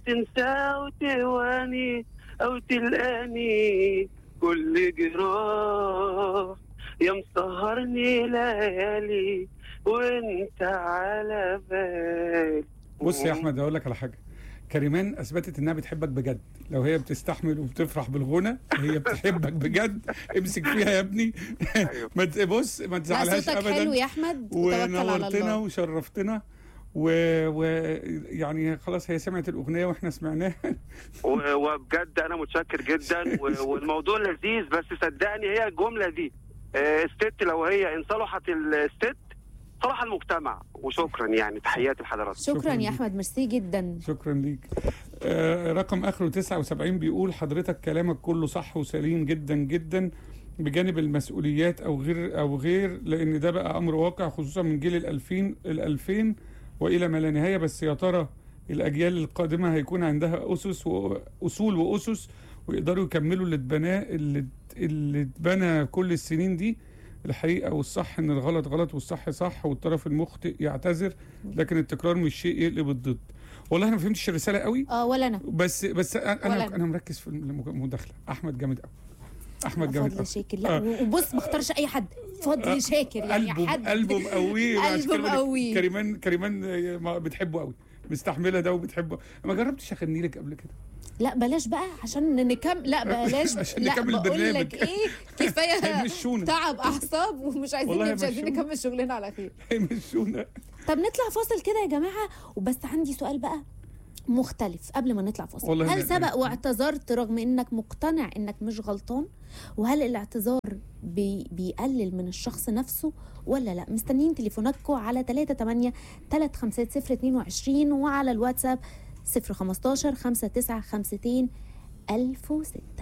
تنسى وتهواني او تلقاني كل جراح يا مسهرني ليالي وانت على بالي بص يا احمد اقول لك على حاجه كريمان اثبتت انها بتحبك بجد لو هي بتستحمل وبتفرح بالغنى هي بتحبك بجد امسك فيها يا ابني أيوه. ما ت- بص ما لا تزعلهاش صوتك حلو ابدا يا احمد وتوكل على ونورتنا الله وشرفتنا ويعني و... يعني خلاص هي سمعت الاغنيه واحنا سمعناها و- وبجد انا متشكر جدا و- والموضوع لذيذ بس صدقني هي الجمله دي آه، الست لو هي ان صلحت الست صلح المجتمع وشكرا يعني تحياتي لحضرتك شكرا شكراً يا ليك. احمد ميرسي جدا شكرا ليك آه رقم اخره 79 بيقول حضرتك كلامك كله صح وسليم جدا جدا بجانب المسؤوليات او غير او غير لان ده بقى امر واقع خصوصا من جيل الألفين الألفين والى ما لا نهايه بس يا ترى الاجيال القادمه هيكون عندها اسس واصول واسس ويقدروا يكملوا اللي اتبناه اللي اللي اتبنى كل السنين دي الحقيقه والصح ان الغلط غلط والصح صح والطرف المخطئ يعتذر لكن التكرار مش شيء يقلب الضد والله انا ما فهمتش الرساله قوي اه ولا انا بس بس ولا انا أنا. انا مركز في المداخله احمد جامد قوي احمد جامد فضل قوي شاكر لا آه. وبص ما اختارش اي حد فضل شاكر يعني قلبه حد قلبه مقويه عشان قلبه كده بقول لك مقويه. كريمان كريمان آه، ما بتحبه قوي مستحمله ده وبتحبه ما جربتش اغني لك قبل كده لا بلاش بقى عشان نكمل لا بلاش عشان لا نكمل بقول البرنامج. لك ايه كفايه هيمشونا تعب اعصاب ومش عايزين والله مش عايزين هيمشونا. نكمل شغلنا على خير هيمشونا طب نطلع فاصل كده يا جماعه وبس عندي سؤال بقى مختلف قبل ما نطلع فاصل والله هل أنا- سبق واعتذرت رغم انك مقتنع انك مش غلطان وهل الاعتذار بي بيقلل من الشخص نفسه ولا لا مستنيين تليفوناتكم على 38 350 وعلى الواتساب 015 5952 1006